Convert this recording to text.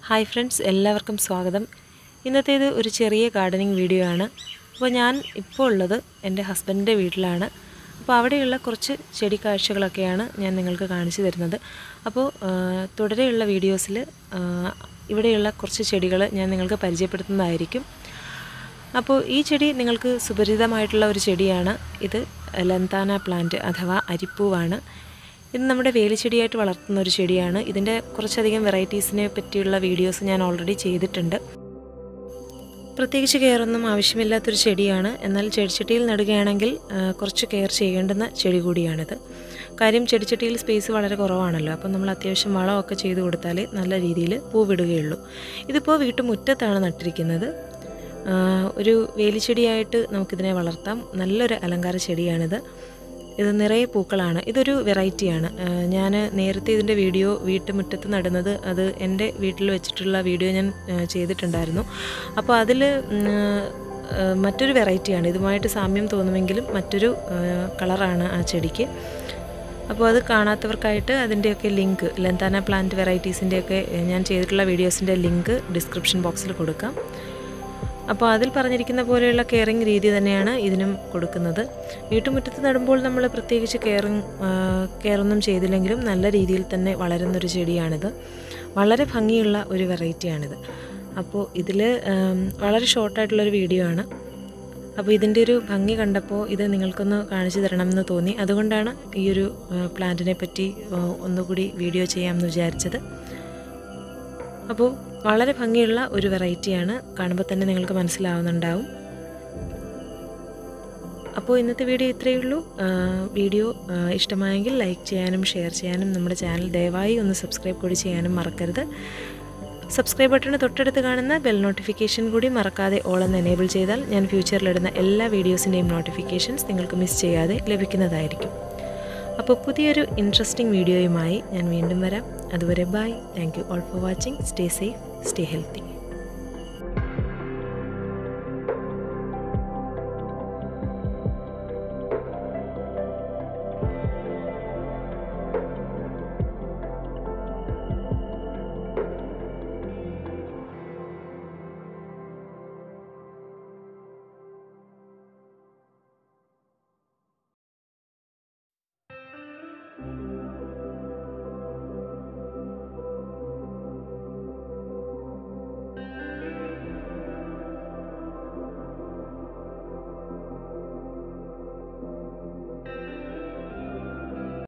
hi friends എല്ലാവർക്കും സ്വാഗതം ഇന്നത്തേത് ഒരു ചെറിയ ഗാർഡനിങ് വീഡിയോ ആണ് അപ്പോൾ ഞാൻ ഇപ്പോൾ ഉള്ളത് എൻ്റെ ഹസ്ബൻഡിൻ്റെ വീട്ടിലാണ് അപ്പോൾ അവിടെയുള്ള കുറച്ച് ചെടി കാഴ്ചകളൊക്കെയാണ് ഞാൻ നിങ്ങൾക്ക് കാണിച്ചു തരുന്നത് അപ്പോൾ ആ, തുടരെയുള്ള വീഡിയോസിൽ ആ, ഇവിടെയുള്ള കുറച്ച് ചെടികൾ ഞാൻ നിങ്ങൾക്ക് പരിചയപ്പെടുത്തുന്നതായിരിക്കും അപ്പോൾ ഈ ചെടി നിങ്ങൾക്ക് സുപരിചിതമായിട്ടുള്ള ഒരു ചെടിയാണ് ഇത് ലന്താന പ്ലാന്റ് അഥവാ അരിപ്പൂവാണ് ഇത് നമ്മുടെ വേലിച്ചെടിയായിട്ട് വളർത്തുന്ന ഒരു ചെടിയാണ് ഇതിൻ്റെ കുറച്ചധികം വെറൈറ്റീസിനെ പറ്റിയുള്ള വീഡിയോസ് ഞാൻ ഓൾറെഡി ചെയ്തിട്ടുണ്ട് പ്രത്യേകിച്ച് കെയറൊന്നും ആവശ്യമില്ലാത്തൊരു ചെടിയാണ് എന്നാൽ ചെടിച്ചട്ടിയിൽ നടുകയാണെങ്കിൽ ആ, കുറച്ച് കെയർ ചെയ്യേണ്ടുന്ന ചെടി കൂടിയാണിത് കാര്യം ചെടിച്ചട്ടിയിൽ സ്പേസ് വളരെ കുറവാണല്ലോ അപ്പം നമ്മൾ അത്യാവശ്യം വളമൊക്കെ ചെയ്ത് കൊടുത്താലേ നല്ല രീതിയിൽ പൂവിടുകയുള്ളൂ ഇതിപ്പോൾ വീട്ടുമുറ്റത്താണ് നട്ടിരിക്കുന്നത് ആ, ഒരു വേലിച്ചെടിയായിട്ട് നമുക്കിതിനെ വളർത്താം നല്ലൊരു അലങ്കാര ചെടിയാണിത് ഇത് നിറയെ പൂക്കളാണ് ഇതൊരു വെറൈറ്റിയാണ് ഞാൻ നേരത്തെ ഇതിൻ്റെ വീഡിയോ വീട്ടുമുറ്റത്ത് നടുന്നത് അത് എൻ്റെ വീട്ടിൽ വെച്ചിട്ടുള്ള വീഡിയോ ഞാൻ ആ, ചെയ്തിട്ടുണ്ടായിരുന്നു അപ്പോൾ അതിൽ മറ്റൊരു വെറൈറ്റിയാണ് ഇതുമായിട്ട് സാമ്യം തോന്നുമെങ്കിലും മറ്റൊരു ആ, കളറാണ് ആ ചെടിക്ക് അപ്പോൾ അത് കാണാത്തവർക്കായിട്ട് അതിൻ്റെയൊക്കെ ലിങ്ക് ലന്താന പ്ലാന്റ് വെറൈറ്റീസിൻ്റെയൊക്കെ ഞാൻ ചെയ്തിട്ടുള്ള വീഡിയോസിൻ്റെ ലിങ്ക് ഡിസ്ക്രിപ്ഷൻ ബോക്സിൽ കൊടുക്കാം അപ്പോൾ അതിൽ പറഞ്ഞിരിക്കുന്ന പോലെയുള്ള കെയറിങ് രീതി തന്നെയാണ് ഇതിനും കൊടുക്കുന്നത് വീട്ടുമുറ്റത്ത് നടുമ്പോൾ നമ്മൾ പ്രത്യേകിച്ച് കെയറിങ് കെയറൊന്നും ചെയ്തില്ലെങ്കിലും നല്ല രീതിയിൽ തന്നെ വളരുന്നൊരു ചെടിയാണിത് വളരെ ഭംഗിയുള്ള ഒരു വെറൈറ്റിയാണിത് അപ്പോൾ ഇതിൽ വളരെ ഷോർട്ടായിട്ടുള്ളൊരു വീഡിയോ ആണ് അപ്പോൾ ഇതിൻ്റെ ഒരു ഭംഗി കണ്ടപ്പോൾ ഇത് നിങ്ങൾക്കൊന്ന് കാണിച്ചു തരണം എന്ന് തോന്നി അതുകൊണ്ടാണ് ഈ ഒരു പ്ലാന്റിനെ പറ്റി ആ, ഒന്നുകൂടി വീഡിയോ ചെയ്യാമെന്ന് വിചാരിച്ചത് അപ്പോൾ വളരെ ഭംഗിയുള്ള ഒരു വെറൈറ്റിയാണ് കാണുമ്പോൾ തന്നെ നിങ്ങൾക്ക് മനസ്സിലാവുന്നുണ്ടാവും അപ്പോൾ ഇന്നത്തെ വീഡിയോ ഇത്രയേ ഉള്ളൂ ആ, വീഡിയോ ആ, ഇഷ്ടമായെങ്കിൽ ലൈക്ക് ചെയ്യാനും ഷെയർ ചെയ്യാനും നമ്മുടെ ചാനൽ ദയവായി ഒന്ന് സബ്സ്ക്രൈബ് കൂടി ചെയ്യാനും മറക്കരുത് സബ്സ്ക്രൈബ് ബട്ടണ് തൊട്ടടുത്ത് കാണുന്ന ബെൽ നോട്ടിഫിക്കേഷൻ കൂടി മറക്കാതെ ഓൾ എന്ന് എനേബിൾ ചെയ്താൽ ഞാൻ ഫ്യൂച്ചറിലിടുന്ന എല്ലാ വീഡിയോസിൻ്റെയും നോട്ടിഫിക്കേഷൻസ് നിങ്ങൾക്ക് മിസ് ചെയ്യാതെ ലഭിക്കുന്നതായിരിക്കും അപ്പോൾ പുതിയൊരു ഇൻട്രസ്റ്റിംഗ് വീഡിയോയുമായി ഞാൻ വീണ്ടും വരാം അതുവരെ bye thank you all for watching stay safe stay healthy